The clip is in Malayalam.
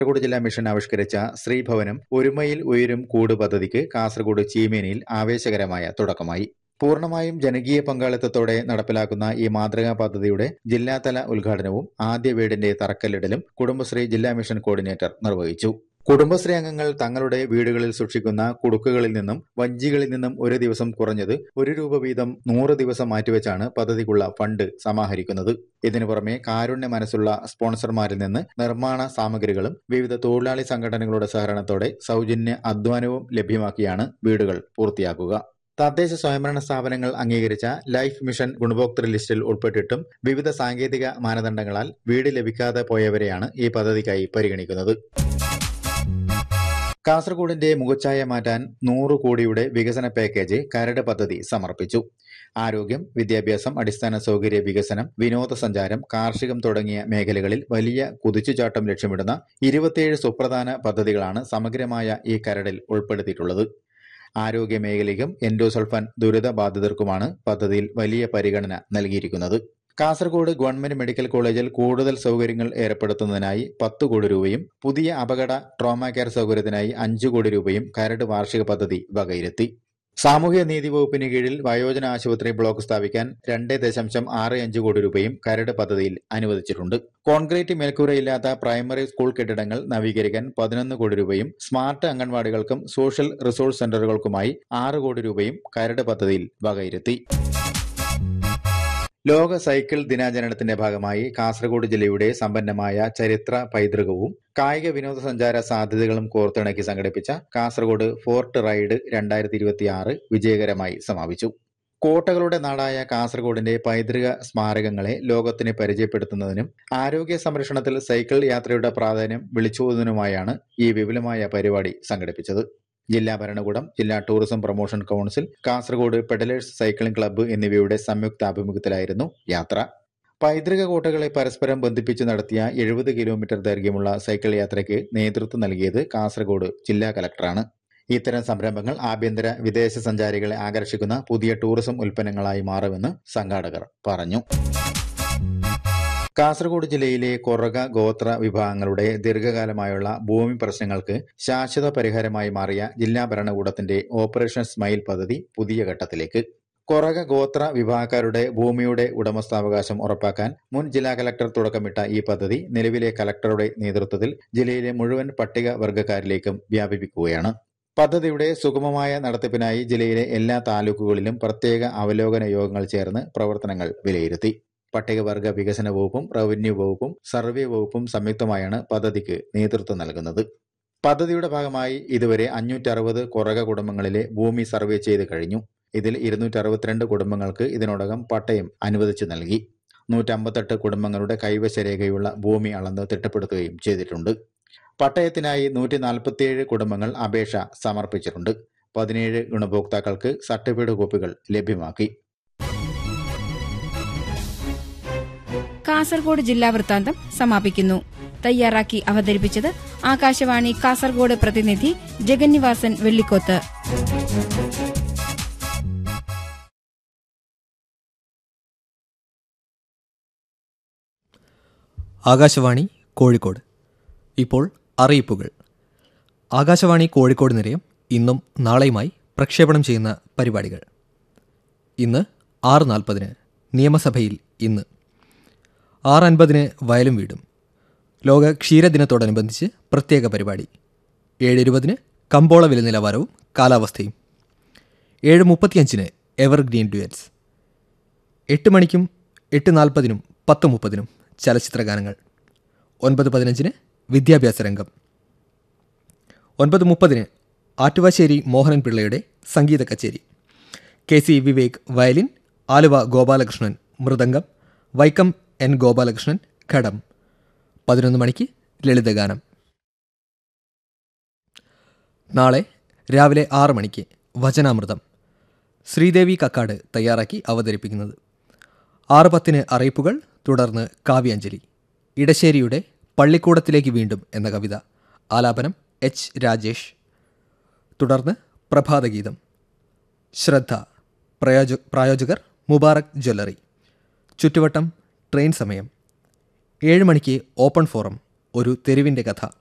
കാസർഗോഡ് ജില്ലാ മിഷൻ ആവിഷ്കരിച്ച ശ്രീഭവനം ഒരുമയിൽ ഉയരും കൂട് പദ്ധതിക്ക് കാസർഗോഡ് ചീമേനിയിൽ ആവേശകരമായ തുടക്കമായി പൂർണ്ണമായും ജനകീയ പങ്കാളിത്തത്തോടെ നടപ്പിലാക്കുന്ന ഈ മാതൃകാ പദ്ധതിയുടെ ജില്ലാതല ഉദ്ഘാടനവും ആദ്യ വീടിന്റെ തറക്കല്ലിടലും കുടുംബശ്രീ ജില്ലാ മിഷൻ കോർഡിനേറ്റർ നിർവഹിച്ചു കുടുംബശ്രീ അംഗങ്ങൾ തങ്ങളുടെ വീടുകളിൽ സൂക്ഷിക്കുന്ന കുടുക്കുകളിൽ നിന്നും വഞ്ചികളിൽ നിന്നും ഒരു ദിവസം കുറഞ്ഞത് ഒരു രൂപ വീതം നൂറ് ദിവസം മാറ്റിവെച്ചാണ് പദ്ധതിക്കുള്ള ഫണ്ട് സമാഹരിക്കുന്നത് ഇതിനു പുറമെ കാരുണ്യ മനസ്സുള്ള സ്പോൺസർമാരിൽ നിന്ന് നിർമ്മാണ സാമഗ്രികളും വിവിധ തൊഴിലാളി സംഘടനകളുടെ സഹകരണത്തോടെ സൗജന്യ അധ്വാനവും ലഭ്യമാക്കിയാണ് വീടുകൾ പൂർത്തിയാക്കുക തദ്ദേശ സ്വയംഭരണ സ്ഥാപനങ്ങൾ അംഗീകരിച്ച ലൈഫ് മിഷൻ ഗുണഭോക്തൃ ലിസ്റ്റിൽ ഉൾപ്പെട്ടിട്ടും വിവിധ സാങ്കേതിക മാനദണ്ഡങ്ങളാൽ വീട് ലഭിക്കാതെ പോയവരെയാണ് ഈ പദ്ധതിക്കായി പരിഗണിക്കുന്നത് കാസർഗോഡിന്റെ മുഖച്ഛായ മാറ്റാൻ നൂറ് കോടിയുടെ വികസന പാക്കേജ് കരട് പദ്ധതി സമർപ്പിച്ചു ആരോഗ്യം വിദ്യാഭ്യാസം അടിസ്ഥാന സൗകര്യ വികസനം വിനോദസഞ്ചാരം കാർഷികം തുടങ്ങിയ മേഖലകളിൽ വലിയ കുതിച്ചുചാട്ടം ലക്ഷ്യമിടുന്ന ഇരുപത്തിയേഴ് സുപ്രധാന പദ്ധതികളാണ് സമഗ്രമായ ഈ കരടിൽ ഉൾപ്പെടുത്തിയിട്ടുള്ളത് ആരോഗ്യ മേഖലയ്ക്കും എൻഡോസൾഫാൻ ദുരിതബാധിതർക്കുമാണ് പദ്ധതിയിൽ വലിയ പരിഗണന നൽകിയിരിക്കുന്നത് കാസർഗോഡ് ഗവൺമെന്റ് മെഡിക്കൽ കോളേജിൽ കൂടുതൽ സൗകര്യങ്ങൾ ഏർപ്പെടുത്തുന്നതിനായി പത്ത് കോടി രൂപയും പുതിയ അപകട ട്രോമ കെയർ സൗകര്യത്തിനായി അഞ്ചു കോടി രൂപയും കരട് വാർഷിക പദ്ധതി വകയിരുത്തി സാമൂഹ്യ നീതി വകുപ്പിന് കീഴിൽ വയോജന ആശുപത്രി ബ്ലോക്ക് സ്ഥാപിക്കാൻ രണ്ട് ദശാംശം ആറ് അഞ്ച് കോടി രൂപയും കരട് പദ്ധതിയിൽ അനുവദിച്ചിട്ടുണ്ട് കോൺക്രീറ്റ് മേൽക്കൂരയില്ലാത്ത പ്രൈമറി സ്കൂൾ കെട്ടിടങ്ങൾ നവീകരിക്കാൻ പതിനൊന്ന് കോടി രൂപയും സ്മാർട്ട് അംഗൻവാടികൾക്കും സോഷ്യൽ റിസോഴ്സ് സെന്ററുകൾക്കുമായി ആറ് കോടി രൂപയും കരട് പദ്ധതിയിൽ വകയിരുത്തി ലോക സൈക്കിൾ ദിനാചരണത്തിന്റെ ഭാഗമായി കാസർഗോഡ് ജില്ലയുടെ സമ്പന്നമായ ചരിത്ര പൈതൃകവും കായിക വിനോദസഞ്ചാര സാധ്യതകളും കോർത്തിണക്കി സംഘടിപ്പിച്ച കാസർഗോഡ് ഫോർട്ട് റൈഡ് രണ്ടായിരത്തി ഇരുപത്തിയാറ് വിജയകരമായി സമാപിച്ചു കോട്ടകളുടെ നാടായ കാസർഗോഡിന്റെ പൈതൃക സ്മാരകങ്ങളെ ലോകത്തിന് പരിചയപ്പെടുത്തുന്നതിനും ആരോഗ്യ സംരക്ഷണത്തിൽ സൈക്കിൾ യാത്രയുടെ പ്രാധാന്യം വിളിച്ചോതുന്നതിനുമായാണ് ഈ വിപുലമായ പരിപാടി സംഘടിപ്പിച്ചത് ജില്ലാ ഭരണകൂടം ജില്ലാ tourism promotion council Kasaragod pedalers cycling club എന്നിവയുടെ സംയുക്ത ആഭിമുഖ്യത്തിലായിരുന്നു യാത്ര പൈതൃക കോട്ടകളെ പരസ്പരം ബന്ധിപ്പിച്ച് നടത്തിയ എഴുപത് കിലോമീറ്റർ ദൈർഘ്യമുള്ള സൈക്കിൾ യാത്രയ്ക്ക് നേതൃത്വം നൽകിയത് കാസർഗോഡ് ജില്ലാ കലക്ടറാണ് ഇത്തരം സംരംഭങ്ങൾ ആഭ്യന്തര വിദേശ സഞ്ചാരികളെ ആകർഷിക്കുന്ന പുതിയ ടൂറിസം ഉൽപ്പന്നങ്ങളായി മാറുമെന്ന് സംഘാടകർ പറഞ്ഞു കാസർഗോഡ് ജില്ലയിലെ കൊറക ഗോത്ര വിഭാഗങ്ങളുടെ ദീർഘകാലമായുള്ള ഭൂമി പ്രശ്നങ്ങൾക്ക് ശാശ്വത പരിഹാരമായി മാറിയ ജില്ലാ ഭരണകൂടത്തിന്റെ ഓപ്പറേഷൻ സ്മൈൽ പദ്ധതി പുതിയ ഘട്ടത്തിലേക്ക് കൊറക ഗോത്ര വിഭാഗക്കാരുടെ ഭൂമിയുടെ ഉടമസ്ഥാവകാശം ഉറപ്പാക്കാൻ മുൻ ജില്ലാ കലക്ടർ തുടക്കമിട്ട ഈ പദ്ധതി നിലവിലെ കലക്ടറുടെ നേതൃത്വത്തിൽ ജില്ലയിലെ മുഴുവൻ പട്ടിക വർഗ്ഗക്കാരിലേക്കും വ്യാപിപ്പിക്കുകയാണ് പദ്ധതിയുടെ സുഗമമായ നടത്തിപ്പിനായി ജില്ലയിലെ എല്ലാ താലൂക്കുകളിലും പ്രത്യേക അവലോകന യോഗങ്ങൾ ചേർന്ന് പ്രവർത്തനങ്ങൾ വിലയിരുത്തി പട്ടികവർഗ വികസന വകുപ്പും റവന്യൂ വകുപ്പും സർവേ വകുപ്പും സംയുക്തമായാണ് പദ്ധതിക്ക് നേതൃത്വം നൽകുന്നത് പദ്ധതിയുടെ ഭാഗമായി ഇതുവരെ അഞ്ഞൂറ്ററുപത് കുറക കുടുംബങ്ങളിലെ ഭൂമി സർവേ ചെയ്ത് കഴിഞ്ഞു ഇതിൽ ഇരുന്നൂറ്റി അറുപത്തിരണ്ട് കുടുംബങ്ങൾക്ക് ഇതിനോടകം പട്ടയം അനുവദിച്ചു നൽകി നൂറ്റമ്പത്തെട്ട് കുടുംബങ്ങളുടെ കൈവശ രേഖയുള്ള ഭൂമി അളന്ന് തിട്ടപ്പെടുത്തുകയും ചെയ്തിട്ടുണ്ട് പട്ടയത്തിനായി നൂറ്റി നാൽപ്പത്തിയേഴ് കുടുംബങ്ങൾ അപേക്ഷ സമർപ്പിച്ചിട്ടുണ്ട് പതിനേഴ് ഗുണഭോക്താക്കൾക്ക് സർട്ടിഫിക്കറ്റ് കോപ്പികൾ ലഭ്യമാക്കി കാസർഗോഡ് ജില്ലാ വൃത്താന്തം സമാപിക്കുന്നു തയ്യാറാക്കി അവതരിപ്പിച്ചത് ആകാശവാണി കാസർഗോഡ് പ്രതിനിധി ജഗന്നിവാസൻ വെള്ളിക്കോത്ത് ആകാശവാണി കോഴിക്കോട് ഇപ്പോൾ അറിയിപ്പുകൾ ആകാശവാണി കോഴിക്കോട് നിലയം ഇന്നും നാളെയുമായി പ്രക്ഷേപണം ചെയ്യുന്ന പരിപാടികൾ ഇന്ന് ആറ് നാൽപ്പതിന് നിയമസഭയിൽ ഇന്ന് ആറ് അൻപതിന് വയലും വീടും ലോക ക്ഷീരദിനത്തോടനുബന്ധിച്ച് പ്രത്യേക പരിപാടി ഏഴ് ഇരുപതിന് കമ്പോള വില നിലവാരവും കാലാവസ്ഥയും ഏഴ് മുപ്പത്തിയഞ്ചിന് എവർഗ്രീൻ ഡ്യുവൽസ് എട്ട് മണിക്കും എട്ട് നാൽപ്പതിനും പത്ത് മുപ്പതിനും ചലച്ചിത്ര ഗാനങ്ങൾ ഒൻപത് പതിനഞ്ചിന് വിദ്യാഭ്യാസ രംഗം ഒൻപത് മുപ്പതിന് ആറ്റുവാശ്ശേരി മോഹനൻ പിള്ളയുടെ സംഗീത കച്ചേരി K C Vivek violin Aluva Gopalakrishnan mridangam Vaikom N Gopalakrishnan ghatam പതിനൊന്ന് മണിക്ക് ലളിതഗാനം നാളെ രാവിലെ ആറ് മണിക്ക് വചനാമൃതം ശ്രീദേവി കക്കാട് തയ്യാറാക്കി അവതരിപ്പിക്കുന്നത് ആറ് പത്തിന് അറിയിപ്പുകൾ തുടർന്ന് കാവ്യാഞ്ജലി ഇടശ്ശേരിയുടെ പള്ളിക്കൂടത്തിലേക്ക് വീണ്ടും എന്ന കവിത ആലാപനം എച്ച് രാജേഷ് തുടർന്ന് പ്രഭാതഗീതം ശ്രദ്ധ പ്രയോജ പ്രായോജകർ മുബാറക് ജ്വല്ലറി ചുറ്റുവട്ടം ട്രെയിൻ സമയം ഏഴ് മണിക്ക് ഓപ്പൺ ഫോറം ഒരു തെരുവിൻ്റെ കഥ